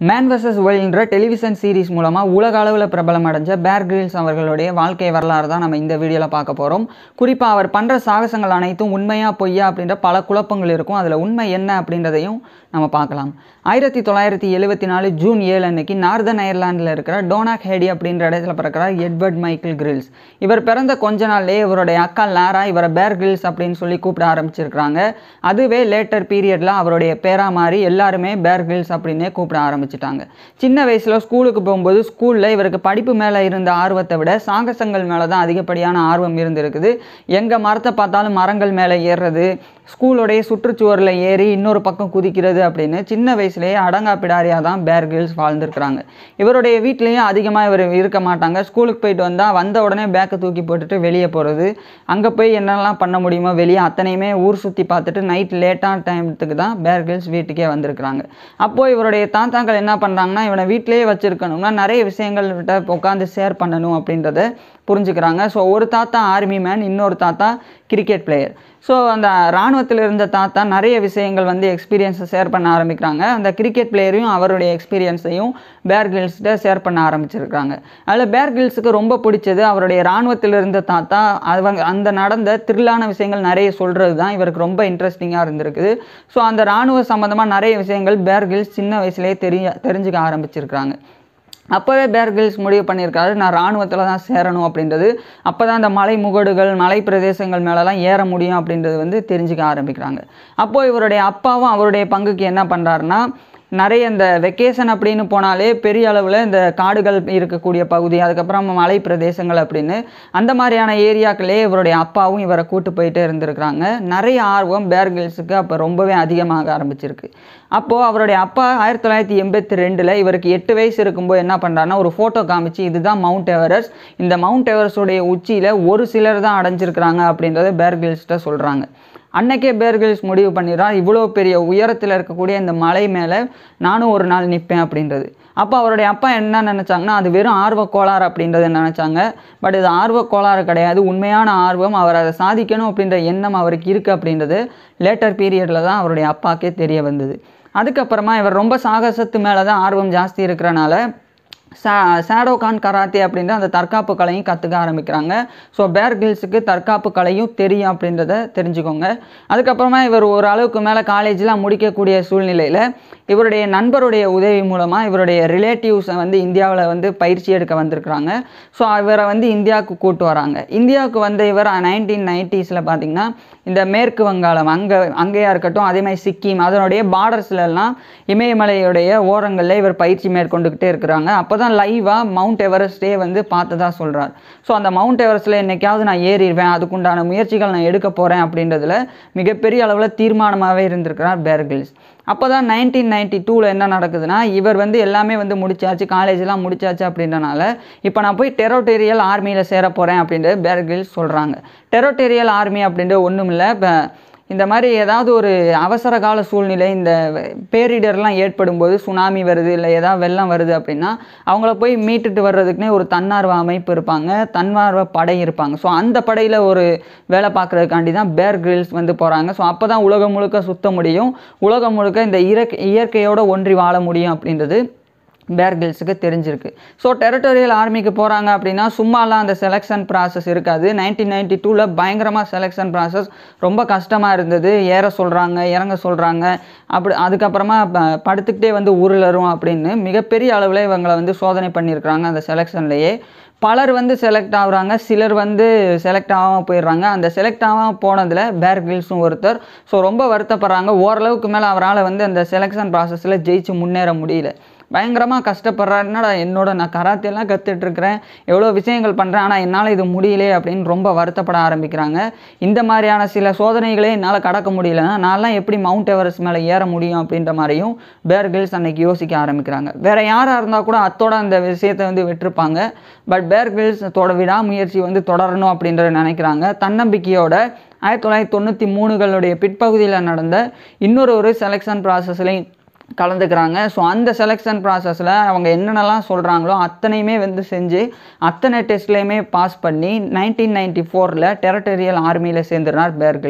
man vs வேர்ல்டுன்ற television series மூலமாக உலக அளவில் பிரபலம் அடைஞ்ச பேர் கிரில்ஸ் அவர்களுடைய வாழ்க்கை வரலாறு தான் நம்ம இந்த வீடியோவில் பார்க்க போகிறோம் குறிப்பாக அவர் பண்ணுற சாகசங்கள் அனைத்தும் உண்மையா பொய்யா அப்படின்ற பல குழப்பங்கள் இருக்கும் அதில் உண்மை என்ன அப்படின்றதையும் நம்ம பார்க்கலாம் ஆயிரத்தி தொள்ளாயிரத்தி எழுபத்தி நாலு ஜூன் ஏழு அன்னைக்கு நார்தன் அயர்லாண்டில் இருக்கிற டோனாக் ஹேடி அப்படின்ற இடத்துல பிறக்கிறார் எட்வர்ட் மைக்கேல் கிரில்ஸ் இவர் பிறந்த கொஞ்ச நாள்லேயே இவருடைய அக்கா லாரா இவரை பேர் கிரில்ஸ் அப்படின்னு சொல்லி கூப்பிட ஆரம்பிச்சிருக்கிறாங்க அதுவே லேட்டர் பீரியடில் அவருடைய பேரா மாறி எல்லாருமே பேர் கிரில்ஸ் அப்படின்னே கூப்பிட ஆரம்பிச்சிட்டாங்க சின்ன வயசில் ஸ்கூலுக்கு போகும்போது ஸ்கூலில் இவருக்கு படிப்பு மேலே இருந்த ஆர்வத்தை விட சாகசங்கள் மேலே தான் அதிகப்படியான ஆர்வம் இருந்திருக்குது எங்கே மரத்தை பார்த்தாலும் மரங்கள் மேலே ஏறுறது ஸ்கூலோடைய சுற்றுச்சுவரில் ஏறி இன்னொரு பக்கம் குதிக்கிறது அப்படின்னு சின்ன வயசுலேயே அடங்கா பிடாரியாக தான் பேர் கிரில்ஸ் வாழ்ந்திருக்கிறாங்க இவருடைய வீட்லேயும் அதிகமாக இவர் இருக்க மாட்டாங்க ஸ்கூலுக்கு போயிட்டு வந்தால் வந்த உடனே பேக்கை தூக்கி போட்டுட்டு வெளியே போகிறது அங்கே போய் என்னெல்லாம் பண்ண முடியுமோ வெளியே அத்தனையுமே ஊர் சுற்றி பார்த்துட்டு நைட் லேட்டான டைமத்துக்கு தான் பேர் கிரில்ஸ் வீட்டுக்கே வந்திருக்கிறாங்க அப்போது இவருடைய தாத்தாக்கள் என்ன பண்ணுறாங்கன்னா இவனை வீட்டிலேயே வச்சுருக்கணும்னா நிறைய விஷயங்கள்கிட்ட உட்காந்து ஷேர் பண்ணணும் அப்படின்றத புரிஞ்சுக்கிறாங்க ஸோ ஒரு தாத்தா ஆர்மி மேன் இன்னொரு தாத்தா கிரிக்கெட் பிளேயர் ஸோ அந்த இராணுவத்தில் இருந்த தாத்தா நிறைய விஷயங்கள் வந்து எக்ஸ்பீரியன்ஸை ஷேர் பண்ண ஆரம்பிக்கிறாங்க அந்த கிரிக்கெட் பிளேயரையும் அவருடைய எக்ஸ்பீரியன்ஸையும் பேர் கில்ஸ்கிட்ட ஷேர் பண்ண ஆரம்பிச்சிருக்காங்க அதில் பேர் கில்ஸுக்கு ரொம்ப பிடிச்சது அவருடைய இராணுவத்தில் இருந்த தாத்தா அவங்க அந்த நடந்த த்ரில்லான விஷயங்கள் நிறைய சொல்கிறது தான் இவருக்கு ரொம்ப இன்ட்ரெஸ்டிங்காக இருந்திருக்குது ஸோ அந்த இராணுவ சம்மந்தமாக நிறைய விஷயங்கள் பேர் கில்ஸ் சின்ன வயசுலேயே தெரிய தெரிஞ்சுக்க ஆரம்பிச்சிருக்கிறாங்க அப்போவே பேர் கில்ஸ் முடிவு பண்ணியிருக்காரு நான் இராணுவத்தில் தான் சேரணும் அப்படின்றது அப்போ தான் அந்த மலை முகடுகள் மலை பிரதேசங்கள் மேலெலாம் ஏற முடியும் அப்படின்றது வந்து தெரிஞ்சுக்க ஆரம்பிக்கிறாங்க அப்போது இவருடைய அப்பாவும் அவருடைய பங்குக்கு என்ன பண்ணுறாருன்னா நிறைய இந்த வெக்கேஷன் அப்படின்னு போனாலே பெரிய அளவில் இந்த காடுகள் இருக்கக்கூடிய பகுதி அதுக்கப்புறம் மலை பிரதேசங்கள் அப்படின்னு அந்த மாதிரியான ஏரியாக்களே இவருடைய அப்பாவும் இவரை கூட்டு போயிட்டே இருந்திருக்கிறாங்க நிறைய ஆர்வம் பேர் கில்ஸுக்கு அப்போ ரொம்பவே அதிகமாக ஆரம்பிச்சிருக்கு அப்போது அவருடைய அப்பா ஆயிரத்தி தொள்ளாயிரத்தி எண்பத்தி ரெண்டில் இவருக்கு எட்டு வயசு இருக்கும்போது என்ன பண்ணுறாருன்னா ஒரு ஃபோட்டோ காமிச்சு இதுதான் மவுண்ட் எவரெஸ்ட் இந்த மவுண்ட் எவரெஸ்டோடைய உச்சியில் ஒரு சிலர் தான் அடைஞ்சிருக்கிறாங்க அப்படின்றத பேர் கில்ஸ்கிட்ட சொல்கிறாங்க அன்னைக்கே பேர்கில்ஸ் முடிவு பண்ணிடுறான் இவ்வளோ பெரிய உயரத்தில் இருக்கக்கூடிய இந்த மலை மேலே நானும் ஒரு நாள் நிற்பேன் அப்படின்றது அப்போ அவருடைய அப்பா என்ன நினச்சாங்கன்னா அது வெறும் ஆர்வ கோளாறு அப்படின்றத நினச்சாங்க பட் இது ஆர்வ கோளாறு கிடையாது உண்மையான ஆர்வம் அவர் அதை சாதிக்கணும் அப்படின்ற எண்ணம் அவருக்கு இருக்குது அப்படின்றது லேட்டர் பீரியடில் தான் அவருடைய அப்பாக்கே தெரிய வந்தது அதுக்கப்புறமா இவர் ரொம்ப சாகசத்து மேலே தான் ஆர்வம் ஜாஸ்தி இருக்கிறனால சா ஷேடோகான் கராத்தே அப்படின்ற அந்த தற்காப்பு கலையும் கற்றுக்க ஆரம்பிக்கிறாங்க ஸோ பேர் கில்ஸுக்கு தற்காப்பு கலையும் தெரியும் அப்படின்றத தெரிஞ்சுக்கோங்க அதுக்கப்புறமா இவர் ஒரு அளவுக்கு மேலே காலேஜ்லாம் முடிக்கக்கூடிய சூழ்நிலையில் இவருடைய நண்பருடைய உதவி மூலமாக இவருடைய ரிலேட்டிவ்ஸை வந்து இந்தியாவில் வந்து பயிற்சி எடுக்க வந்திருக்கிறாங்க ஸோ இவரை வந்து இந்தியாவுக்கு கூட்டு வராங்க இந்தியாவுக்கு வந்த இவர் நைன்டீன் நைன்ட்டீஸில் பார்த்திங்கன்னா இந்த மேற்கு வங்காளம் அங்கே அங்கேயா இருக்கட்டும் அதே மாதிரி சிக்கிம் அதனுடைய பார்டர்ஸ்லலாம் இமயமலையுடைய ஓரங்களில் இவர் பயிற்சி மேற்கொண்டுக்கிட்டே இருக்கிறாங்க அப்போ தான் லைவாக மவுண்ட் எவரெஸ்டே வந்து பார்த்ததா சொல்கிறார் ஸோ அந்த மவுண்ட் எவரெஸ்ட்டில் என்னைக்காவது நான் ஏறிடுவேன் அதுக்குண்டான முயற்சிகள் நான் எடுக்க போகிறேன் அப்படின்றதுல மிகப்பெரிய அளவில் தீர்மானமாகவே இருந்திருக்கிறார் பேர்கில்ஸ் அப்போ தான் நைன்டீன் நைன்டி டூவில் என்ன நடக்குதுன்னா இவர் வந்து எல்லாமே வந்து முடிச்சாச்சு காலேஜ்லாம் முடிச்சாச்சு அப்படின்றனால இப்போ நான் போய் டெரோட்டேரியல் ஆர்மியில் சேர போகிறேன் அப்படின்ட்டு பேர்கில்ஸ் சொல்கிறாங்க டெரோட்டேரியல் ஆர்மி அப்படின்ட்டு ஒன்றும் இல்லை இப்போ இந்த மாதிரி ஏதாவது ஒரு அவசர கால சூழ்நிலை இந்த பேரிடர்லாம் ஏற்படும் போது சுனாமி வருது இல்லை ஏதாவது வெள்ளம் வருது அப்படின்னா அவங்கள போய் மீட்டுட்டு வர்றதுக்குனே ஒரு தன்னார்வ அமைப்பு இருப்பாங்க தன்னார்வ படை இருப்பாங்க ஸோ அந்த படையில் ஒரு வேலை பார்க்குறதுக்காண்டி தான் பேர் கிரில்ஸ் வந்து போகிறாங்க ஸோ அப்போ தான் உலகம் முழுக்க சுத்த முடியும் உலகம் முழுக்க இந்த இயற்கை இயற்கையோடு ஒன்றி வாழ முடியும் அப்படின்றது பேர் கில்ஸுக்கு தெரிஞ்சிருக்கு ஸோ டெரிட்டோரியல் ஆர்மிக்கு போகிறாங்க அப்படின்னா சும்மாலாம் அந்த செலெக்ஷன் ப்ராசஸ் இருக்காது நைன்டீன் நைன்டி டூவில் பயங்கரமாக செலெக்ஷன் ப்ராசஸ் ரொம்ப கஷ்டமாக இருந்தது ஏற சொல்கிறாங்க இறங்க சொல்கிறாங்க அப்படி அதுக்கப்புறமா ப- படுத்துக்கிட்டே வந்து உருளரும் அப்படின்னு மிகப்பெரிய அளவில் இவங்களை வந்து சோதனை பண்ணியிருக்கிறாங்க அந்த செலெக்ஷன்லேயே பலர் வந்து செலக்ட் ஆகுறாங்க சிலர் வந்து செலக்ட் ஆகாமல் போயிடுறாங்க அந்த செலக்ட் ஆகாமல் போனதில் பேர் கில்ஸும் ஒருத்தர் ஸோ ரொம்ப வருத்தப்படுறாங்க ஓரளவுக்கு மேலே அவரால் வந்து அந்த செலெக்ஷன் ப்ராசஸில் ஜெயிச்சு முன்னேற முடியல பயங்கரமாக கஷ்டப்படுறாரு என்னடா என்னோட நான் கராத்தேலாம் கற்றுட்டு இருக்கிறேன் எவ்வளோ விஷயங்கள் பண்ணுறேன் ஆனால் என்னால் இது முடியலையே அப்படின்னு ரொம்ப வருத்தப்பட ஆரம்பிக்கிறாங்க இந்த மாதிரியான சில சோதனைகளே என்னால் கடக்க முடியலன்னா நான்லாம் எப்படி மவுண்ட் எவரெஸ்ட் மேலே ஏற முடியும் அப்படின்ற மாதிரியும் பேர் கில்ஸ் அன்னைக்கு யோசிக்க ஆரம்பிக்கிறாங்க வேறு யாராக இருந்தால் கூட அத்தோட அந்த விஷயத்தை வந்து விட்டுருப்பாங்க பட் பேர் கில்ஸ் தோட விடாமுயற்சி வந்து தொடரணும் அப்படின்றத நினைக்கிறாங்க தன்னம்பிக்கையோட ஆயிரத்தி தொள்ளாயிரத்தி தொண்ணூற்றி மூணுகளுடைய பிற்பகுதியில் நடந்த இன்னொரு ஒரு செலெக்ஷன் ப்ராசஸ்லையும் கலந்துக்கிறாங்க ஸோ அந்த செலெக்ஷன் ப்ராசஸில் அவங்க என்னென்னலாம் சொல்கிறாங்களோ அத்தனையுமே வந்து செஞ்சு அத்தனை டெஸ்ட்லேயுமே பாஸ் பண்ணி நைன்டீன் நைன்டி ஃபோரில் டெரிட்டரியல் ஆர்மியில் சேர்ந்துடுறார் பேர்கில்ஸ்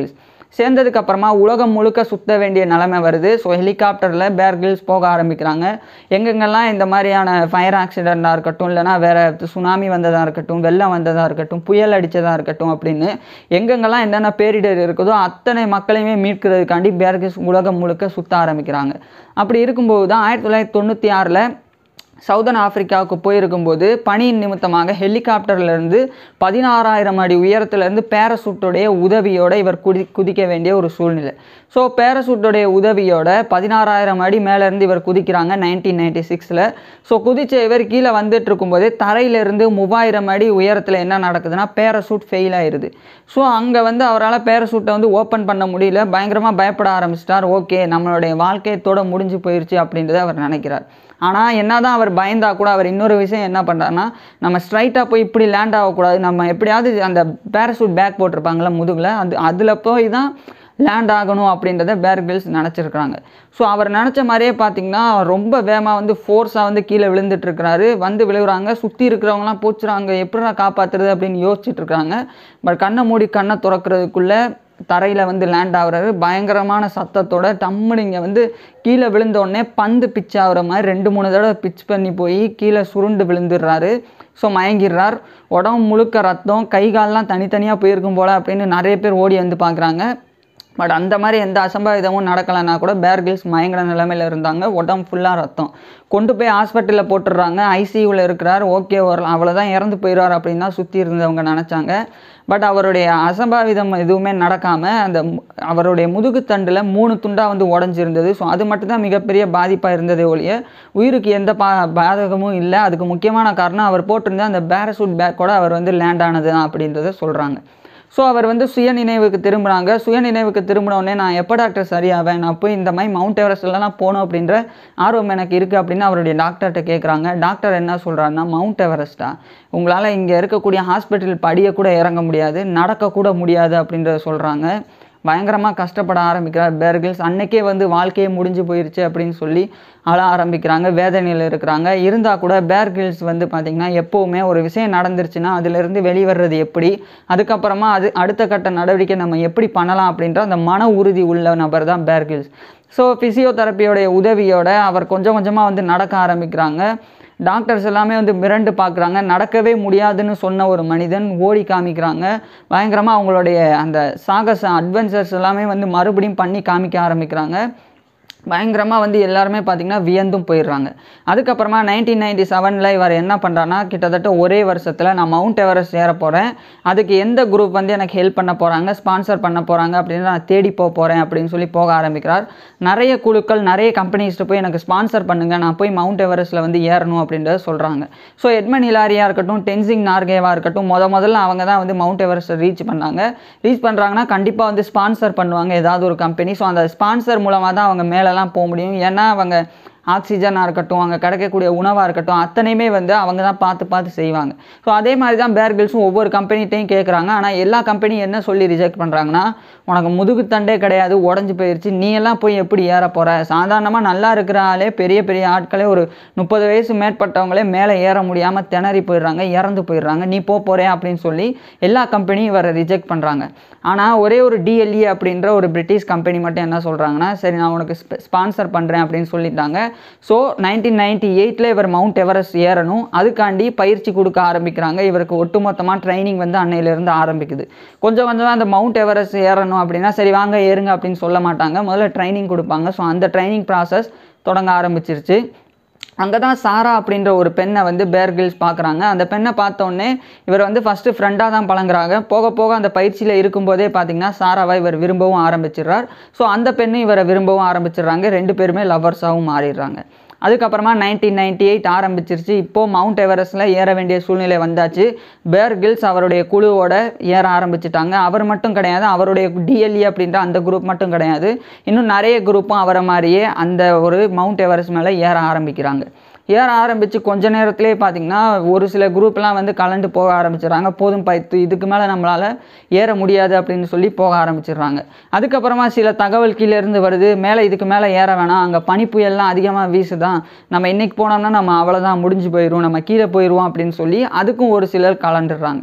சேர்ந்ததுக்கு அப்புறமா உலகம் முழுக்க சுத்த வேண்டிய நிலைமை வருது ஸோ ஹெலிகாப்டரில் பேர் கிரில்ஸ் போக ஆரம்பிக்கிறாங்க எங்கெங்கெல்லாம் இந்த மாதிரியான ஃபயர் ஆக்சிடெண்ட்டாக இருக்கட்டும் இல்லைனா வேறு சுனாமி வந்ததாக இருக்கட்டும் வெள்ளம் வந்ததாக இருக்கட்டும் புயல் அடித்ததாக இருக்கட்டும் அப்படின்னு எங்கெங்கெல்லாம் என்னென்ன பேரிடர் இருக்குதோ அத்தனை மக்களையுமே மீட்கிறதுக்காண்டி பேர் கிரில்ஸ் உலகம் முழுக்க சுற்ற ஆரம்பிக்கிறாங்க அப்படி இருக்கும்போது தான் ஆயிரத்தி தொள்ளாயிரத்தி தொண்ணூற்றி ஆறில் சவுதன் ஆப்பிரிக்காவுக்கு போயிருக்கும்போது பணியின் நிமித்தமாக ஹெலிகாப்டர்லேருந்து பதினாறாயிரம் அடி உயரத்துலேருந்து பேரசூட்டோடைய உதவியோட இவர் குதி குதிக்க வேண்டிய ஒரு சூழ்நிலை ஸோ பேரசூட்டோடைய உதவியோட பதினாறாயிரம் அடி மேலேருந்து இவர் குதிக்கிறாங்க நைன்டீன் நைன்டி சிக்ஸில் ஸோ குதிச்ச இவர் கீழே வந்துட்டு இருக்கும்போதே தரையிலேருந்து மூவாயிரம் அடி உயரத்தில் என்ன நடக்குதுன்னா பேரசூட் ஃபெயில் ஆயிடுது ஸோ அங்கே வந்து அவரால் பேரசூட்டை வந்து ஓப்பன் பண்ண முடியல பயங்கரமாக பயப்பட ஆரம்பிச்சிட்டார் ஓகே நம்மளுடைய வாழ்க்கையத்தோட முடிஞ்சு போயிடுச்சு அப்படின்றத அவர் நினைக்கிறார் ஆனால் என்னதான் அவர் பயந்தா கூட அவர் இன்னொரு விஷயம் என்ன பண்ணுறாருன்னா நம்ம ஸ்ட்ரைட்டாக போய் இப்படி லேண்ட் ஆகக்கூடாது நம்ம எப்படியாவது அந்த பேரசூட் பேக் போட்டிருப்பாங்களே முதுகில் அது அதில் போய் தான் லேண்ட் ஆகணும் அப்படின்றத பேர் கிரில்ஸ் நினச்சிருக்கிறாங்க ஸோ அவர் நினச்ச மாதிரியே பார்த்தீங்கன்னா ரொம்ப வேகமாக வந்து ஃபோர்ஸாக வந்து கீழே விழுந்துட்டு இருக்கிறாரு வந்து விழுகுறாங்க சுற்றி இருக்கிறவங்களாம் போச்சுறாங்க எப்படிடா காப்பாற்றுறது அப்படின்னு யோசிச்சுட்டு இருக்காங்க பட் கண்ணை மூடி கண்ணை திறக்கிறதுக்குள்ளே தரையில் வந்து லேண்ட் ஆகுறாரு பயங்கரமான சத்தத்தோட டம்முன்னு இங்கே வந்து கீழே விழுந்த உடனே பந்து பிச் ஆகுற மாதிரி ரெண்டு மூணு தடவை பிச் பண்ணி போய் கீழே சுருண்டு விழுந்துடுறாரு ஸோ மயங்கிடுறார் உடம்பு முழுக்க ரத்தம் கை கால்லாம் தனித்தனியாக போயிருக்கும் போல அப்படின்னு நிறைய பேர் ஓடி வந்து பார்க்குறாங்க பட் அந்த மாதிரி எந்த அசம்பாவிதமும் நடக்கலைன்னா கூட பேர் கில்ஸ் மயங்கர நிலைமையில் இருந்தாங்க உடம்பு ஃபுல்லாக ரத்தம் கொண்டு போய் ஹாஸ்பிட்டலில் போட்டுடுறாங்க ஐசியூவில் இருக்கிறார் ஓகே ஒரு அவ்வளோதான் இறந்து போயிடுவார் அப்படின்னு தான் சுற்றி இருந்தவங்க நினச்சாங்க பட் அவருடைய அசம்பாவிதம் எதுவுமே நடக்காமல் அந்த மு- அவருடைய முதுகுத்தண்டில் மூணு துண்டாக வந்து உடஞ்சிருந்தது ஸோ அது மட்டும்தான் மிகப்பெரிய பாதிப்பாக இருந்ததே ஒழிய உயிருக்கு எந்த பா பாதகமும் இல்லை அதுக்கு முக்கியமான காரணம் அவர் போட்டிருந்த அந்த பேரசூட் பேக்கோட அவர் வந்து லேண்ட் ஆனது தான் அப்படின்றத சொல்கிறாங்க ஸோ அவர் வந்து சுய நினைவுக்கு திரும்புகிறாங்க சுய நினைவுக்கு திரும்பின உடனே நான் எப்போ டாக்டர் சரியாவேன் நான் போய் இந்த மாதிரி மவுண்ட் எவரெஸ்ட்லாம் போகணும் அப்படின்ற ஆர்வம் எனக்கு இருக்குது அப்படின்னு அவருடைய டாக்டர்கிட்ட கேட்குறாங்க டாக்டர் என்ன சொல்கிறாருன்னா மவுண்ட் எவரெஸ்ட்டா உங்களால் இங்கே இருக்கக்கூடிய ஹாஸ்பிட்டல் படியை கூட இறங்க முடியாது நடக்கக்கூட முடியாது அப்படின்றத சொல்கிறாங்க பயங்கரமாக கஷ்டப்பட ஆரம்பிக்கிறார் பேர்கில்ஸ் அன்னைக்கே வந்து வாழ்க்கையே முடிஞ்சு போயிருச்சு அப்படின்னு சொல்லி அழ ஆரம்பிக்கிறாங்க வேதனையில் இருக்கிறாங்க இருந்தால் கூட பேர்கில்ஸ் வந்து பார்த்திங்கன்னா எப்போவுமே ஒரு விஷயம் நடந்துருச்சுன்னா அதிலிருந்து வெளிவர்றது எப்படி அதுக்கப்புறமா அது அடுத்த கட்ட நடவடிக்கை நம்ம எப்படி பண்ணலாம் அப்படின்ற அந்த மன உறுதி உள்ள நபர் தான் பேர்கில்ஸ் ஸோ ஃபிசியோதெரப்பியோடைய உதவியோட அவர் கொஞ்சம் கொஞ்சமாக வந்து நடக்க ஆரம்பிக்கிறாங்க டாக்டர்ஸ் எல்லாமே வந்து மிரண்டு பார்க்குறாங்க நடக்கவே முடியாதுன்னு சொன்ன ஒரு மனிதன் ஓடி காமிக்கிறாங்க பயங்கரமாக அவங்களுடைய அந்த சாகச அட்வென்ச்சர்ஸ் எல்லாமே வந்து மறுபடியும் பண்ணி காமிக்க ஆரம்பிக்கிறாங்க பயங்கரமாக வந்து எல்லாருமே பார்த்திங்கன்னா வியந்தும் போயிடுறாங்க அதுக்கப்புறமா நைன்டீன் நைன்டி செவனில் இவர் என்ன பண்ணுறான்னா கிட்டத்தட்ட ஒரே வருஷத்தில் நான் மவுண்ட் எவரெஸ்ட் ஏற போகிறேன் அதுக்கு எந்த குரூப் வந்து எனக்கு ஹெல்ப் பண்ண போகிறாங்க ஸ்பான்சர் பண்ண போகிறாங்க அப்படின்னு நான் தேடி போக போகிறேன் அப்படின்னு சொல்லி போக ஆரம்பிக்கிறார் நிறைய குழுக்கள் நிறைய கம்பெனிஸ்ட்டு போய் எனக்கு ஸ்பான்சர் பண்ணுங்கள் நான் போய் மவுண்ட் எவரெஸ்ட்டில் வந்து ஏறணும் அப்படின்றத சொல்கிறாங்க ஸோ எட்மன் ஹிலாரியா இருக்கட்டும் டென்சிங் நார்கேவா இருக்கட்டும் முத முதல்ல அவங்க தான் வந்து மவுண்ட் எவரெஸ்ட்டை ரீச் பண்ணாங்க ரீச் பண்ணுறாங்கன்னா கண்டிப்பாக வந்து ஸ்பான்சர் பண்ணுவாங்க ஏதாவது ஒரு கம்பெனி ஸோ அந்த ஸ்பான்சர் மூலமாக தான் அவங்க மேலெல்லாம் போக முடியும் ஏன்னா அவங்க ஆக்சிஜனாக இருக்கட்டும் அங்கே கிடைக்கக்கூடிய உணவாக இருக்கட்டும் அத்தனையுமே வந்து அவங்க தான் பார்த்து பார்த்து செய்வாங்க ஸோ அதே மாதிரி தான் பேர் கில்ஸும் ஒவ்வொரு கம்பெனிட்டையும் கேட்குறாங்க ஆனால் எல்லா கம்பெனியும் என்ன சொல்லி ரிஜெக்ட் பண்ணுறாங்கன்னா உனக்கு முதுகுத்தண்டே கிடையாது உடஞ்சி போயிடுச்சு நீ எல்லாம் போய் எப்படி ஏற போகிற சாதாரணமாக நல்லா இருக்கிற ஆளே பெரிய பெரிய ஆட்களே ஒரு முப்பது வயசு மேற்பட்டவங்களே மேலே ஏற முடியாமல் திணறி போயிடுறாங்க இறந்து போயிடுறாங்க நீ போ போகிறே அப்படின்னு சொல்லி எல்லா கம்பெனியும் இவரை ரிஜெக்ட் பண்ணுறாங்க ஆனால் ஒரே ஒரு டிஎல்இ அப்படின்ற ஒரு பிரிட்டிஷ் கம்பெனி மட்டும் என்ன சொல்கிறாங்கன்னா சரி நான் உனக்கு ஸ்பான்சர் பண்ணுறேன் அப்படின்னு சொல்லிட்டாங்க ஸோ நைன்டீன் நைன்டி எயிட்டில் இவர் மவுண்ட் எவரெஸ்ட் ஏறணும் அதுக்காண்டி பயிற்சி கொடுக்க ஆரம்பிக்கிறாங்க இவருக்கு ஒட்டுமொத்தமாக ட்ரைனிங் வந்து அன்னையிலேருந்து ஆரம்பிக்குது கொஞ்சம் கொஞ்சமாக அந்த மவுண்ட் எவரெஸ்ட் ஏறணும் அப்படின்னா சரி வாங்க ஏறுங்க அப்படின்னு சொல்ல மாட்டாங்க முதல்ல ட்ரைனிங் கொடுப்பாங்க ஸோ அந்த ட்ரைனிங் ப்ராசஸ் தொடங்க ஆரம்பிச்சிருச்சு அங்கே தான் சாரா அப்படின்ற ஒரு பெண்ணை வந்து பேர் கில்ஸ் பார்க்குறாங்க அந்த பெண்ணை பார்த்தோன்னே இவர் வந்து ஃபஸ்ட்டு ஃப்ரெண்டாக தான் பழங்குறாங்க போக போக அந்த பயிற்சியில் இருக்கும்போதே பார்த்தீங்கன்னா சாராவை இவர் விரும்பவும் ஆரம்பிச்சிடுறார் ஸோ அந்த பெண்ணும் இவரை விரும்பவும் ஆரம்பிச்சிடுறாங்க ரெண்டு பேருமே லவர்ஸாகவும் மாறிடுறாங்க அதுக்கப்புறமா நைன்டீன் நைன்டி எயிட் ஆரம்பிச்சிருச்சு இப்போது மவுண்ட் எவரெஸ்ட்டில் ஏற வேண்டிய சூழ்நிலை வந்தாச்சு பேர் கில்ஸ் அவருடைய குழுவோட ஏற ஆரம்பிச்சிட்டாங்க அவர் மட்டும் கிடையாது அவருடைய டிஎல்இ அப்படின்ற அந்த குரூப் மட்டும் கிடையாது இன்னும் நிறைய குரூப்பும் அவரை மாதிரியே அந்த ஒரு மவுண்ட் எவரெஸ்ட் மேலே ஏற ஆரம்பிக்கிறாங்க ஏற ஆரம்பித்து கொஞ்ச நேரத்திலே பார்த்தீங்கன்னா ஒரு சில குரூப்லாம் வந்து கலந்து போக ஆரம்பிச்சிடுறாங்க போதும் பைத்து இதுக்கு மேலே நம்மளால் ஏற முடியாது அப்படின்னு சொல்லி போக ஆரம்பிச்சிடுறாங்க அதுக்கப்புறமா சில தகவல் கீழே இருந்து வருது மேலே இதுக்கு மேலே ஏற வேணாம் அங்கே பனிப்புயல்லாம் அதிகமாக வீசுதான் நம்ம இன்னைக்கு போனோம்னா நம்ம அவ்வளோதான் முடிஞ்சு போயிடும் நம்ம கீழே போயிடுவோம் அப்படின்னு சொல்லி அதுக்கும் ஒரு சிலர் கலண்டுடுறாங்க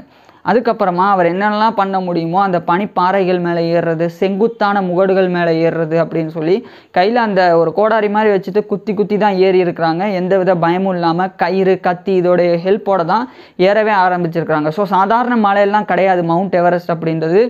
அதுக்கப்புறமா அவர் என்னென்னலாம் பண்ண முடியுமோ அந்த பனிப்பாறைகள் மேலே ஏறுறது செங்குத்தான முகடுகள் மேலே ஏறுறது அப்படின்னு சொல்லி கையில் அந்த ஒரு கோடாரி மாதிரி வச்சுட்டு குத்தி குத்தி தான் ஏறி இருக்கிறாங்க எந்த வித பயமும் இல்லாமல் கயிறு கத்தி இதோடைய ஹெல்ப்போட தான் ஏறவே ஆரம்பிச்சிருக்கிறாங்க ஸோ சாதாரண மலையெல்லாம் கிடையாது மவுண்ட் எவரெஸ்ட் அப்படின்றது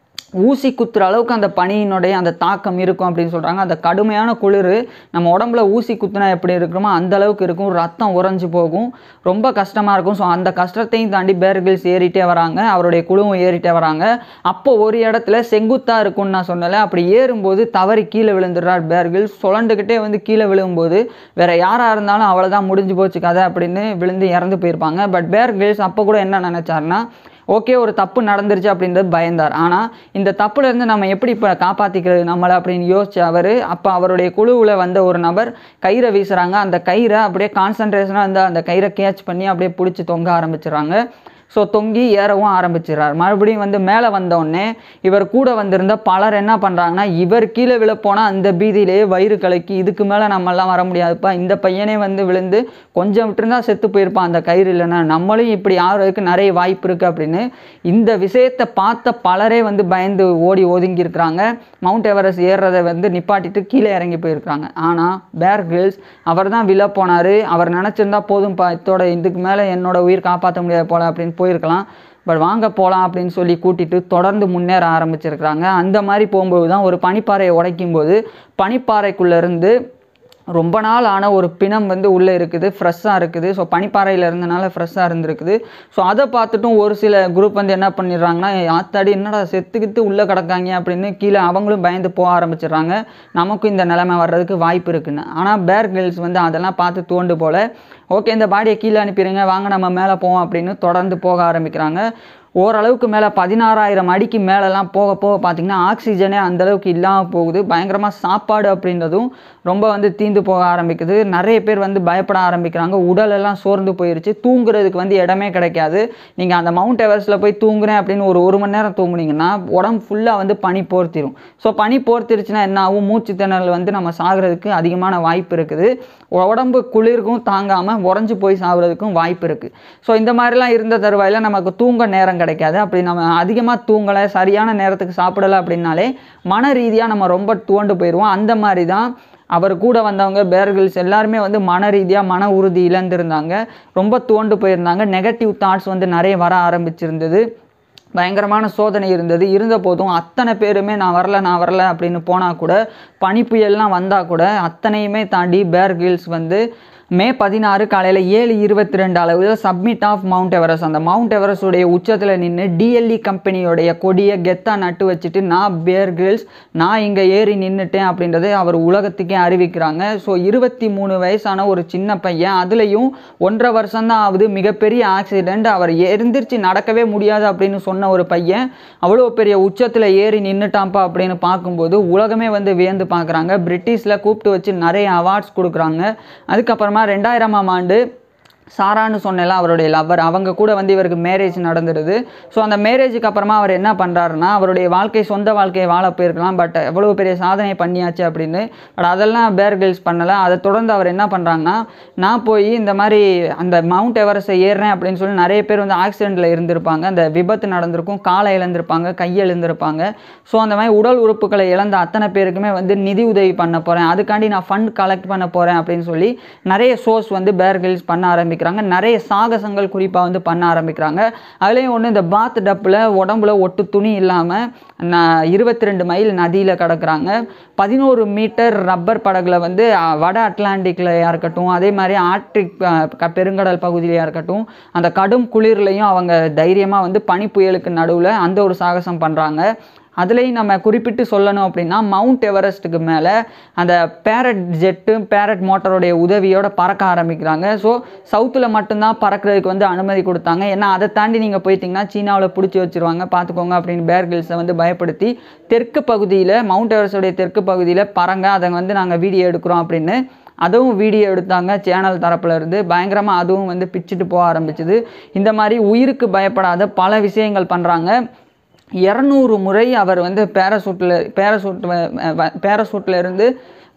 ஊசி குத்துற அளவுக்கு அந்த பனியினுடைய அந்த தாக்கம் இருக்கும் அப்படின்னு சொல்கிறாங்க அந்த கடுமையான குளிர் நம்ம உடம்புல ஊசி குத்துனா எப்படி இருக்குமோ அந்த அளவுக்கு இருக்கும் ரத்தம் உறைஞ்சு போகும் ரொம்ப கஷ்டமாக இருக்கும் ஸோ அந்த கஷ்டத்தையும் தாண்டி பேர்கில்ஸ் ஏறிட்டே வராங்க அவருடைய குழுவும் ஏறிட்டே வராங்க அப்போ ஒரு இடத்துல செங்குத்தாக இருக்கும்னு நான் சொன்னல அப்படி ஏறும்போது தவறி கீழே விழுந்துடுறார் பேர்கில்ஸ் சுழண்டுக்கிட்டே வந்து கீழே விழும்போது வேற யாராக இருந்தாலும் அவ்வளோதான் முடிஞ்சு போச்சு கதை அப்படின்னு விழுந்து இறந்து போயிருப்பாங்க பட் பேர்கில்ஸ் அப்போ கூட என்ன நினச்சாருன்னா ஓகே ஒரு தப்பு நடந்துருச்சு அப்படின்றது பயந்தார் ஆனால் இந்த தப்புலேருந்து நம்ம எப்படி இப்போ காப்பாற்றிக்கிறது நம்மளை அப்படின்னு யோசிச்சு அவர் அப்போ அவருடைய குழுவில் வந்த ஒரு நபர் கயிறை வீசுகிறாங்க அந்த கயிறை அப்படியே கான்சன்ட்ரேஷனாக அந்த அந்த கயிறை கேட்ச் பண்ணி அப்படியே பிடிச்சி தொங்க ஆரம்பிச்சிடுறாங்க ஸோ தொங்கி ஏறவும் ஆரம்பிச்சிடுறார் மறுபடியும் வந்து மேலே வந்தோடனே இவர் கூட வந்திருந்த பலர் என்ன பண்ணுறாங்கன்னா இவர் கீழே விழப்போனால் அந்த பீதியிலேயே வயிறு கலக்கி இதுக்கு மேலே நம்மெல்லாம் வர முடியாதுப்பா இந்த பையனே வந்து விழுந்து கொஞ்சம் விட்டுருந்தா செத்து போயிருப்பான் அந்த கயிறு இல்லைன்னா நம்மளும் இப்படி ஆகிறதுக்கு நிறைய வாய்ப்பு இருக்குது அப்படின்னு இந்த விஷயத்தை பார்த்த பலரே வந்து பயந்து ஓடி ஒதுங்கி இருக்கிறாங்க மவுண்ட் எவரெஸ்ட் ஏறுறதை வந்து நிப்பாட்டிட்டு கீழே இறங்கி போயிருக்கிறாங்க ஆனால் பேர் கிரில்ஸ் அவர் தான் விழ போனார் அவர் நினச்சிருந்தா போதும்ப்பா இதோட இதுக்கு மேலே என்னோட உயிர் காப்பாற்ற முடியாது போல அப்படின்னு போயிருக்கலாம் பட் வாங்க போகலாம் அப்படின்னு சொல்லி கூட்டிட்டு தொடர்ந்து முன்னேற ஆரம்பிச்சிருக்கிறாங்க அந்த மாதிரி போகும்போது தான் ஒரு பனிப்பாறையை உடைக்கும் போது பனிப்பாறைக்குள்ளே இருந்து ரொம்ப நாள் ஆன ஒரு பிணம் வந்து உள்ளே இருக்குது ஃப்ரெஷ்ஷாக இருக்குது ஸோ பனிப்பாறையில் இருந்தனால ஃப்ரெஷ்ஷாக இருந்திருக்குது ஸோ அதை பார்த்துட்டும் ஒரு சில குரூப் வந்து என்ன பண்ணிடுறாங்கன்னா ஆத்தாடி என்னடா செத்துக்கிட்டு உள்ளே கிடக்காங்க அப்படின்னு கீழே அவங்களும் பயந்து போக ஆரம்பிச்சிடுறாங்க நமக்கும் இந்த நிலைமை வர்றதுக்கு வாய்ப்பு இருக்குன்னு ஆனால் பேர் கிரில்ஸ் வந்து அதெல்லாம் பார்த்து தோண்டு போல ஓகே இந்த பாடியை கீழே அனுப்பிடுங்க வாங்க நம்ம மேலே போவோம் அப்படின்னு தொடர்ந்து போக ஆரம்பிக்கிறாங்க ஓரளவுக்கு மேலே பதினாறாயிரம் அடிக்கு மேலெலாம் போக போக பார்த்திங்கன்னா ஆக்சிஜனே அந்தளவுக்கு இல்லாமல் போகுது பயங்கரமாக சாப்பாடு அப்படின்றதும் ரொம்ப வந்து தீந்து போக ஆரம்பிக்குது நிறைய பேர் வந்து பயப்பட ஆரம்பிக்கிறாங்க உடலெல்லாம் சோர்ந்து போயிருச்சு தூங்குறதுக்கு வந்து இடமே கிடைக்காது நீங்கள் அந்த மவுண்ட் எவரெஸ்ட்டில் போய் தூங்குறேன் அப்படின்னு ஒரு ஒரு மணி நேரம் தூங்குனீங்கன்னா உடம்பு ஃபுல்லாக வந்து பனி போர்த்திரும் ஸோ பனி போர்த்திருச்சுன்னா என்ன ஆகும் மூச்சு திணறல் வந்து நம்ம சாகிறதுக்கு அதிகமான வாய்ப்பு இருக்குது உடம்பு குளிருக்கும் தாங்காமல் உறைஞ்சு போய் சாகுறதுக்கும் வாய்ப்பு இருக்குது ஸோ இந்த மாதிரிலாம் இருந்த தருவாயில் நமக்கு தூங்க நேரம் கிடைக்காது அப்படி நம்ம அதிகமாக தூங்கலை சரியான நேரத்துக்கு சாப்பிடலை அப்படின்னாலே மன ரீதியாக நம்ம ரொம்ப துவண்டு போயிடுவோம் அந்த மாதிரி தான் அவர் கூட வந்தவங்க பேர்கில்ஸ் எல்லாருமே வந்து மன ரீதியாக மன உறுதி இழந்திருந்தாங்க ரொம்ப துவண்டு போயிருந்தாங்க நெகட்டிவ் தாட்ஸ் வந்து நிறைய வர ஆரம்பிச்சிருந்தது பயங்கரமான சோதனை இருந்தது இருந்த போதும் அத்தனை பேருமே நான் வரல நான் வரல அப்படின்னு போனால் கூட பனி புயல்லாம் வந்தால் கூட அத்தனையுமே தாண்டி பேர் கில்ஸ் வந்து மே பதினாறு காலையில் ஏழு இருபத்தி ரெண்டு அளவில் சப்மிட் ஆஃப் மவுண்ட் எவரெஸ்ட் அந்த மவுண்ட் எவரெஸ்டுடைய உச்சத்தில் நின்று டிஎல்இ கம்பெனியோடைய கொடியை கெத்தாக நட்டு வச்சுட்டு நான் பேர் கிரில்ஸ் நான் இங்கே ஏறி நின்றுட்டேன் அப்படின்றத அவர் உலகத்துக்கே அறிவிக்கிறாங்க ஸோ இருபத்தி மூணு வயசான ஒரு சின்ன பையன் அதுலேயும் ஒன்றரை வருஷம்தான் ஆகுது மிகப்பெரிய ஆக்சிடெண்ட் அவர் எந்திரிச்சு நடக்கவே முடியாது அப்படின்னு சொன்ன ஒரு பையன் அவ்வளோ பெரிய உச்சத்தில் ஏறி நின்றுட்டான்ப்பா அப்படின்னு பார்க்கும்போது உலகமே வந்து வியந்து பார்க்குறாங்க பிரிட்டிஷில் கூப்பிட்டு வச்சு நிறைய அவார்ட்ஸ் கொடுக்குறாங்க அதுக்கப்புறமா ரெண்டாயிரமாம் ஆண்டு சாரான்னு சொன்னேன்ல அவருடைய லவ்வர் அவங்க கூட வந்து இவருக்கு மேரேஜ் நடந்துடுது ஸோ அந்த மேரேஜுக்கு அப்புறமா அவர் என்ன பண்ணுறாருன்னா அவருடைய வாழ்க்கை சொந்த வாழ்க்கையை வாழ போயிருக்கலாம் பட் எவ்வளோ பெரிய சாதனை பண்ணியாச்சு அப்படின்னு பட் அதெல்லாம் பேர் கில்ஸ் பண்ணலை அதை தொடர்ந்து அவர் என்ன பண்ணுறாங்கன்னா நான் போய் இந்த மாதிரி அந்த மவுண்ட் எவரெஸ்ட்டை ஏறுறேன் அப்படின்னு சொல்லி நிறைய பேர் வந்து ஆக்சிடெண்ட்டில் இருந்திருப்பாங்க அந்த விபத்து நடந்திருக்கும் காலை இழந்திருப்பாங்க கை இழந்திருப்பாங்க ஸோ அந்த மாதிரி உடல் உறுப்புகளை இழந்த அத்தனை பேருக்குமே வந்து நிதி உதவி பண்ண போகிறேன் அதுக்காண்டி நான் ஃபண்ட் கலெக்ட் பண்ண போகிறேன் அப்படின்னு சொல்லி நிறைய சோர்ஸ் வந்து பேர் கில்ஸ் பண்ண ஆரம்பிக்கிறாங்க நிறைய சாகசங்கள் குறிப்பாக வந்து பண்ண ஆரம்பிக்கிறாங்க அதுலேயும் ஒன்று இந்த பாத் டப்பில் உடம்புல ஒட்டு துணி இல்லாமல் நான் இருபத்தி ரெண்டு மைல் நதியில் கிடக்குறாங்க பதினோரு மீட்டர் ரப்பர் படகுல வந்து அஹ், வட அட்லாண்டிக்லையா இருக்கட்டும் அதே மாதிரி ஆர்டிக் அஹ், க- பெருங்கடல் பகுதியிலையா இருக்கட்டும் அந்த கடும் குளிர்லையும் அவங்க தைரியமாக வந்து பனி புயலுக்கு நடுவில் அந்த ஒரு சாகசம் பண்ணுறாங்க அதுலேயும் நம்ம குறிப்பிட்டு சொல்லணும் அப்படின்னா மவுண்ட் எவரெஸ்ட்டுக்கு மேலே அந்த பேரட் ஜெட்டு பேரட் மோட்டருடைய உதவியோட பறக்க ஆரம்பிக்கிறாங்க ஸோ சவுத்தில் மட்டும்தான் பறக்கிறதுக்கு வந்து அனுமதி கொடுத்தாங்க ஏன்னா அதை தாண்டி நீங்கள் போயிட்டீங்கன்னா சீனாவில் பிடிச்சி வச்சிருவாங்க பார்த்துக்கோங்க அப்படின்னு பேர் கில்ஸை வந்து பயப்படுத்தி தெற்கு பகுதியில் மவுண்ட் எவரெஸ்டுடைய தெற்கு பகுதியில் பறங்க அதை வந்து நாங்கள் வீடியோ எடுக்கிறோம் அப்படின்னு அதுவும் வீடியோ எடுத்தாங்க சேனல் தரப்புல இருந்து பயங்கரமாக அதுவும் வந்து பிச்சுட்டு போக ஆரம்பிச்சுது இந்த மாதிரி உயிருக்கு பயப்படாத பல விஷயங்கள் பண்ணுறாங்க இரநூறு முறை அவர் வந்து பேராசூட்டில் பேராசூட் பேராசூட்டில் இருந்து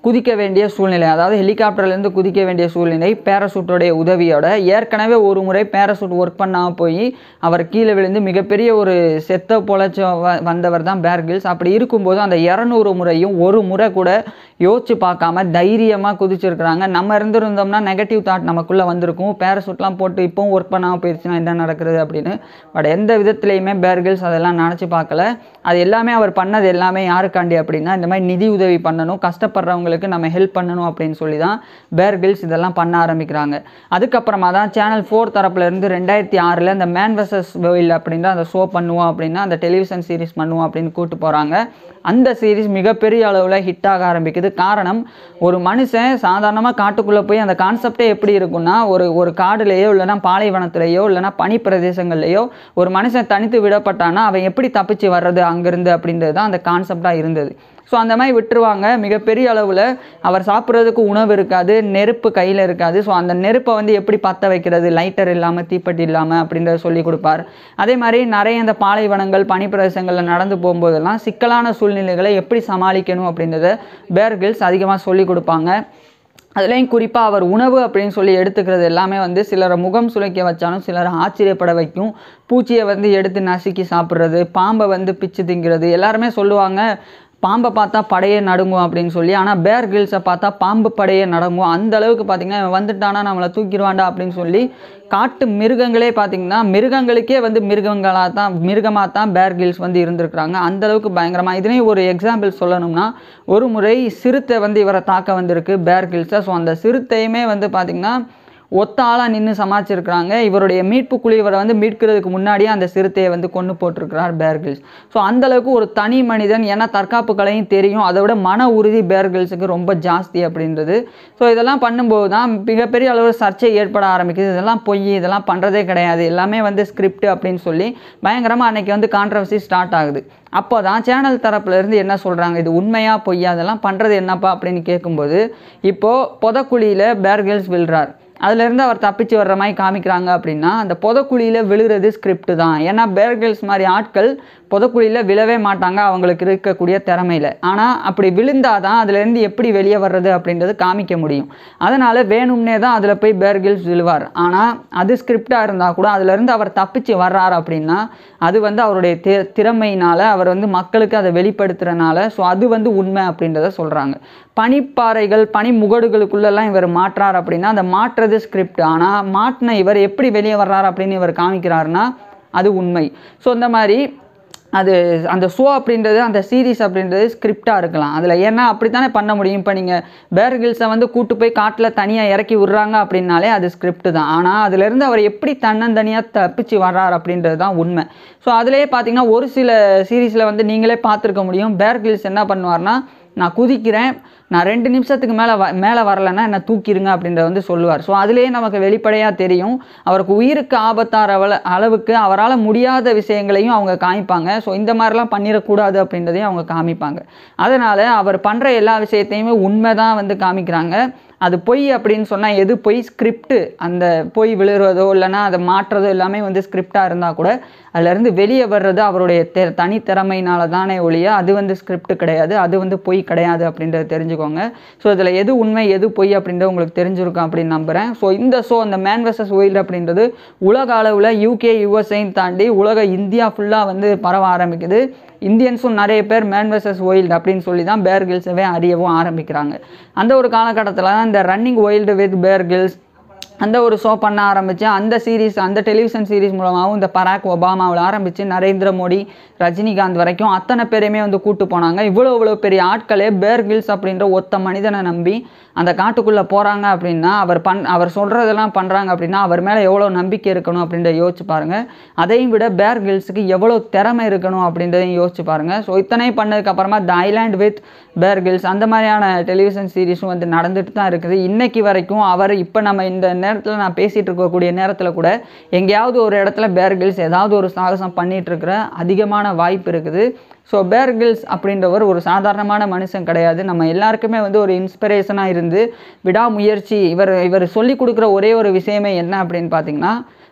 குதிக்க வேண்டிய சூழ்நிலை அதாவது ஹெலிகாப்டர்லேருந்து குதிக்க வேண்டிய சூழ்நிலை பேராசூட்டோடைய உதவியோட ஏற்கனவே ஒரு முறை பேராசூட் ஒர்க் பண்ணாமல் போய் அவர் கீழே விழுந்து மிகப்பெரிய ஒரு செத்த பொழைச்ச வ- வந்தவர் தான் பேர்கில்ஸ் அப்படி இருக்கும்போது அந்த இரநூறு முறையும் ஒரு முறை கூட யோசிச்சு பார்க்காம தைரியமாக குதிச்சிருக்கிறாங்க நம்ம இருந்திருந்தோம்னா நெகட்டிவ் தாட் நமக்குள்ளே வந்திருக்கும் பேராசூட்லாம் போட்டு இப்போவும் ஒர்க் பண்ணாமல் போயிடுச்சுன்னா என்ன நடக்குது அப்படின்னு பட் எந்த விதத்துலையுமே பேர்கில்ஸ் அதெல்லாம் நினச்சி பார்க்கல அது எல்லாமே அவர் பண்ணது எல்லாமே யாருக்காண்டி அப்படின்னா இந்த மாதிரி நிதி உதவி பண்ணணும் கஷ்டப்படுறவங்களுக்கு நம்ம ஹெல்ப் பண்ணணும் அப்படின்னு சொல்லி தான் பேர்கில்ஸ் இதெல்லாம் பண்ண ஆரம்பிக்கிறாங்க அதுக்கப்புறமா தான் சேனல் ஃபோர் தரப்புல இருந்து ரெண்டாயிரத்தி ஆறில் இந்த மேன் வர்சஸ் வேர்ல்ட் அப்படின்ற அந்த ஷோ பண்ணுவோம் அப்படின்னா அந்த டெலிவிஷன் சீரிஸ் பண்ணுவோம் அப்படின்னு கூட்டு போகிறாங்க அந்த சீரிஸ் மிகப்பெரிய அளவில் ஹிட் ஆக ஆரம்பிக்குது காரணம் ஒரு மனுஷன் சாதாரணமாக காட்டுக்குள்ளே போய் அந்த கான்செப்டே எப்படி இருக்கும்னா ஒரு ஒரு காடுலேயோ இல்லைன்னா பாலைவனத்திலேயோ இல்லைன்னா பனி பிரதேசங்கள்லேயோ ஒரு மனுஷன் தனித்து விடப்பட்டானா அவன் எப்படி தப்பிச்சு வர்றது அங்கேருந்து அப்படின்றது தான் அந்த கான்செப்டாக இருந்தது ஸோ அந்த மாதிரி விட்டுருவாங்க மிகப்பெரிய அளவில் அவர் சாப்பிட்றதுக்கு உணவு இருக்காது நெருப்பு கையில் இருக்காது ஸோ அந்த நெருப்பை வந்து எப்படி பற்ற வைக்கிறது லைட்டர் இல்லாமல் தீப்பெட்டி இல்லாமல் அப்படின்றத சொல்லி கொடுப்பார் அதே மாதிரி நிறைய இந்த பாலைவனங்கள் பனிப்பிரதேசங்களில் நடந்து போகும்போதெல்லாம் சிக்கலான சூழ்நிலைகளை எப்படி சமாளிக்கணும் அப்படின்றத பேர்கில்ஸ் அதிகமாக சொல்லி கொடுப்பாங்க அதுலேயும் குறிப்பாக அவர் உணவு அப்படின்னு சொல்லி எடுத்துக்கிறது எல்லாமே வந்து சிலரை முகம் சுளைக்க வச்சாலும் சிலரை ஆச்சரியப்பட வைக்கும் பூச்சியை வந்து எடுத்து நசுக்கி சாப்பிட்றது பாம்பை வந்து பிச்சு திங்கிறது எல்லாருமே சொல்லுவாங்க பாம்பை பார்த்தா படையே நடுங்கும் அப்படின்னு சொல்லி ஆனால் பேர் கில்ஸை பார்த்தா பாம்பு படையே நடங்கும் அந்த அளவுக்கு பார்த்தீங்கன்னா இவன் வந்துட்டானா நம்மளை தூக்கிடுவான்டா அப்படின்னு சொல்லி காட்டு மிருகங்களே பார்த்தீங்கன்னா மிருகங்களுக்கே வந்து மிருகங்களாக தான் மிருகமாக தான் பேர் கில்ஸ் வந்து இருந்திருக்கிறாங்க அந்த அளவுக்கு பயங்கரமாக இதுலேயும் ஒரு எக்ஸாம்பிள் சொல்லணும்னா ஒரு முறை சிறுத்தை வந்து இவரை தாக்க வந்திருக்கு பேர் கில்ஸை ஸோ அந்த சிறுத்தையுமே வந்து பார்த்திங்கன்னா ஒத்த ஆளாக நின்று சமாளிச்சிருக்கிறாங்க இவருடைய மீட்பு குழு இவரை வந்து மீட்கிறதுக்கு முன்னாடியே அந்த சிறுத்தையை வந்து கொண்டு போட்டிருக்கிறார் பேர்கில்ஸ் ஸோ அந்தளவுக்கு ஒரு தனி மனிதன் ஏன்னா தற்காப்பு கலையும் தெரியும் அதை விட மன உறுதி பேர்கில்ஸுக்கு ரொம்ப ஜாஸ்தி அப்படின்றது ஸோ இதெல்லாம் பண்ணும்போது தான் மிகப்பெரிய அளவு சர்ச்சை ஏற்பட ஆரம்பிக்குது இதெல்லாம் பொய் இதெல்லாம் பண்ணுறதே கிடையாது எல்லாமே வந்து ஸ்கிரிப்ட் அப்படின்னு சொல்லி பயங்கரமாக அன்னைக்கு வந்து கான்ட்ரவர்சி ஸ்டார்ட் ஆகுது அப்போ தான் சேனல் தரப்புல இருந்து என்ன சொல்கிறாங்க இது உண்மையா பொய்யா அதெல்லாம் பண்ணுறது என்னப்பா அப்படின்னு கேட்கும்போது இப்போது புதக்குழியில் பேர்கில்ஸ் விழுறார் அதுலேருந்து அவர் தப்பிச்சு வர்ற மாதிரி காமிக்கிறாங்க அப்படின்னா அந்த புதக்குழியில் விழுறது ஸ்கிரிப்ட் தான் ஏன்னா பேர்கில்ஸ் மாதிரி ஆட்கள் புதக்குழியில் விழவே மாட்டாங்க அவங்களுக்கு இருக்கக்கூடிய திறமையில் ஆனால் அப்படி விழுந்தாதான் அதுலேருந்து எப்படி வெளியே வர்றது அப்படின்றது காமிக்க முடியும் அதனால் வேணும்னே தான் அதில் போய் பேர்கில்ஸ் விழுவார் ஆனால் அது ஸ்கிரிப்டாக இருந்தால் கூட அதுலேருந்து அவர் தப்பிச்சு வர்றார் அப்படின்னா அது வந்து அவருடைய தி திறமையினால் அவர் வந்து மக்களுக்கு அதை வெளிப்படுத்துறனால ஸோ அது வந்து உண்மை அப்படின்றத சொல்கிறாங்க பனிப்பாறைகள் பனி முகடுகளுக்குள்ளெல்லாம் இவர் மாற்றார் அப்படின்னா அந்த மாற்றுறது ஸ்கிரிப்ட் ஆனால் மாட்டின இவர் எப்படி வெளியே வர்றார் அப்படின்னு இவர் காமிக்கிறாருன்னா அது உண்மை ஸோ இந்த மாதிரி அது அந்த ஷோ அப்படின்றது அந்த சீரிஸ் அப்படின்றது ஸ்கிரிப்டாக இருக்கலாம் அதில் ஏன்னா அப்படித்தானே பண்ண முடியும் இப்போ நீங்கள் பேர்கில்ஸை வந்து கூட்டு போய் காட்டில் தனியாக இறக்கி விட்றாங்க அப்படின்னாலே அது ஸ்கிரிப்ட் தான் ஆனால் அதுலேருந்து அவர் எப்படி தன்னந்தனியாக தப்பிச்சு வர்றார் அப்படின்றது தான் உண்மை ஸோ அதிலேயே பார்த்தீங்கன்னா ஒரு சில சீரீஸில் வந்து நீங்களே பார்த்துருக்க முடியும் பேர்கில்ஸ் என்ன பண்ணுவார்னா நான் குதிக்கிறேன் நான் ரெண்டு நிமிஷத்துக்கு மேலே வ மேலே வரலைன்னா என்னை தூக்கிடுங்க அப்படின்றத வந்து சொல்லுவார் ஸோ அதுலேயே நமக்கு வெளிப்படையாக தெரியும் அவருக்கு உயிருக்கு ஆபத்தார அளவு அளவுக்கு அவரால் முடியாத விஷயங்களையும் அவங்க காமிப்பாங்க ஸோ இந்த மாதிரிலாம் பண்ணிடக்கூடாது அப்படின்றதையும் அவங்க காமிப்பாங்க அதனால் அவர் பண்ணுற எல்லா விஷயத்தையுமே உண்மை தான் வந்து காமிக்கிறாங்க அது பொய் அப்படின்னு சொன்னால் எது பொய் ஸ்கிரிப்ட் அந்த பொய் விழுறதோ இல்லைன்னா அதை மாற்றுறதோ எல்லாமே வந்து ஸ்கிரிப்டாக இருந்தால் கூட அதுலேருந்து வெளியே வர்றது அவருடைய தெ தனித்திறமையினால தானே ஒழிய அது வந்து ஸ்கிரிப்ட் கிடையாது அது வந்து பொய் கிடையாது அப்படின்றத தெரிஞ்சுக்கோங்க ஸோ இதில் எது உண்மை எது பொய் அப்படின்றது உங்களுக்கு தெரிஞ்சிருக்கும் அப்படின்னு நம்புகிறேன் ஸோ இந்த ஷோ அந்த மேன் வர்சஸ் ஒயில்டு அப்படின்றது உலக அளவில் யூகே யுஎஸ்ஐன்னு தாண்டி உலக இந்தியா ஃபுல்லாக வந்து பரவ ஆரம்பிக்குது இந்தியன்ஸும் நிறைய பேர் மேன் வர்சஸ் ஒயில்டு அப்படின்னு சொல்லி தான் பேர் கில்ஸவே அறியவும் ஆரம்பிக்கிறாங்க அந்த ஒரு காலகட்டத்தில் தான் இந்த running wild with Bear Grylls அந்த ஒரு ஷோ பண்ண ஆரம்பித்து அந்த சீரீஸ் அந்த டெலிவிஷன் சீரீஸ் மூலமாகவும் இந்த பராக் ஒபாமாவில் ஆரம்பித்து நரேந்திர மோடி ரஜினிகாந்த் வரைக்கும் அத்தனை பேரையுமே வந்து கூட்டு போனாங்க இவ்வளோ இவ்வளோ பெரிய ஆட்களே பேர் கில்ஸ் அப்படின்ற ஒத்த மனிதனை நம்பி அந்த காட்டுக்குள்ளே போகிறாங்க அப்படின்னா அவர் பண் அவர் சொல்கிறதெல்லாம் பண்ணுறாங்க அப்படின்னா அவர் மேலே எவ்வளோ நம்பிக்கை இருக்கணும் அப்படின்றத யோசிச்சு பாருங்கள் அதையும் விட பேர் கில்ஸுக்கு எவ்வளோ திறமை இருக்கணும் அப்படின்றதையும் யோசிச்சு பாருங்கள் ஸோ இத்தனையும் பண்ணதுக்கப்புறமா the island with Bear Grylls அந்த மாதிரியான டெலிவிஷன் சீரிஸும் வந்து நடந்துட்டு தான் இருக்குது இன்னைக்கு வரைக்கும் அவர் இப்போ நம்ம இந்த நேரத்தில் நான் பேசிகிட்டு இருக்கக்கூடிய நேரத்தில் கூட எங்கேயாவது ஒரு இடத்துல பேர் கில்ஸ் ஏதாவது ஒரு சாகசம் பண்ணிட்டு இருக்கிற அதிகமான வாய்ப்பு இருக்குது ஸோ பேர் கில்ஸ் அப்படின்றவர் ஒரு சாதாரணமான மனுஷன் கிடையாது நம்ம எல்லாருக்குமே வந்து ஒரு இன்ஸ்பிரேஷனாக இருந்து விடாமுயற்சி இவர் இவர் சொல்லி கொடுக்குற ஒரே ஒரு விஷயமே என்ன அப்படின்னு பார்த்தீங்கன்னா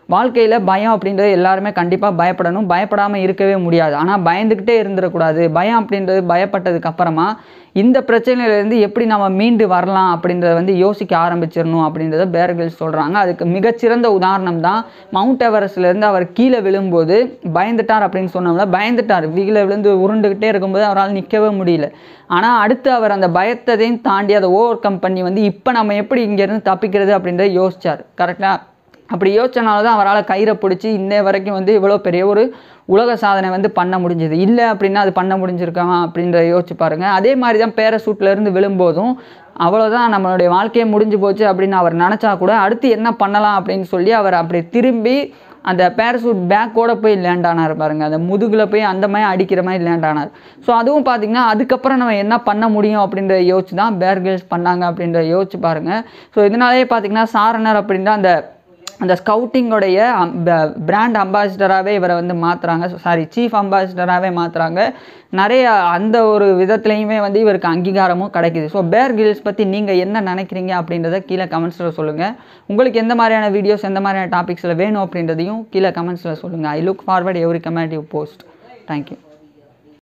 வாழ்க்கையில் பயம் அப்படின்றது எல்லாருமே கண்டிப்பாக பயப்படணும் பயப்படாமல் இருக்கவே முடியாது ஆனால் பயந்துக்கிட்டே இருந்துடக்கூடாது பயம் அப்படின்றது பயப்பட்டதுக்கு அப்புறமா இந்த பிரச்சனையிலேருந்து எப்படி நம்ம மீண்டு வரலாம் அப்படின்றத வந்து யோசிக்க ஆரம்பிச்சிடணும் அப்படின்றத பேர்கள் சொல்கிறாங்க அதுக்கு மிகச்சிறந்த உதாரணம் தான் மவுண்ட் எவரெஸ்ட்லேருந்து அவர் கீழே விழும்போது பயந்துட்டார் அப்படின்னு சொன்னோம்ல பயந்துட்டார் கீழே விழுந்து உருண்டுக்கிட்டே இருக்கும்போது அவரால் நிற்கவே முடியல ஆனால் அடுத்து அவர் அந்த பயத்ததையும் தாண்டி அதை ஓவர் கம் பண்ணி வந்து இப்போ நம்ம எப்படி இங்கேருந்து தப்பிக்கிறது அப்படின்றத யோசிச்சார் கரெக்டாக அப்படி யோசிச்சனால தான் அவரால் கயிறை பிடிச்சி இன்னை வரைக்கும் வந்து இவ்வளோ பெரிய ஒரு உலக சாதனை வந்து பண்ண முடிஞ்சது இல்லை அப்படின்னா அது பண்ண முடிஞ்சிருக்காமா அப்படின்ற யோசிச்சு பாருங்க அதே மாதிரி தான் பேரசூட்ல இருந்து விழும்போதும் அவ்வளோதான் நம்மளுடைய வாழ்க்கையே முடிஞ்சு போச்சு அப்படின்னு அவர் நினச்சா கூட அடுத்து என்ன பண்ணலாம் அப்படின்னு சொல்லி அவர் அப்படி திரும்பி அந்த பேரசூட் பேக்கோட போய் லேண்ட் ஆனார் பாருங்க அந்த முதுகில் போய் அந்த மாதிரி அடிக்கிற மாதிரி லேண்ட் ஆனார் ஸோ அதுவும் பார்த்தீங்கன்னா அதுக்கப்புறம் நம்ம என்ன பண்ண முடியும் அப்படின்ற யோசிச்சு தான் பேர்கில்ஸ் பண்ணாங்க அப்படின்ற யோசிச்சு பாருங்க ஸோ இதனாலேயே பார்த்தீங்கன்னா சாரணர் அப்படின்ற அந்த அந்த ஸ்கவுட்டிங்கோடைய பிராண்ட் அம்பாசிடராகவே இவரை வந்து மாற்றுறாங்க சாரி சீஃப் அம்பாசிடராகவே மாற்றுறாங்க நிறைய அந்த ஒரு விதத்துலையுமே வந்து இவருக்கு அங்கீகாரமும் கிடைக்குது ஸோ பேர் கில்ஸ் பற்றி நீங்கள் என்ன நினைக்கிறீங்க அப்படின்றத கீழே கமெண்ட்ஸில் சொல்லுங்கள் உங்களுக்கு எந்த மாதிரியான வீடியோஸ் எந்த மாதிரியான டாபிக்ஸில் வேணும் அப்படின்றதையும் கீழே கமெண்ட்ஸில் சொல்லுங்கள் I look forward every comment if post thank you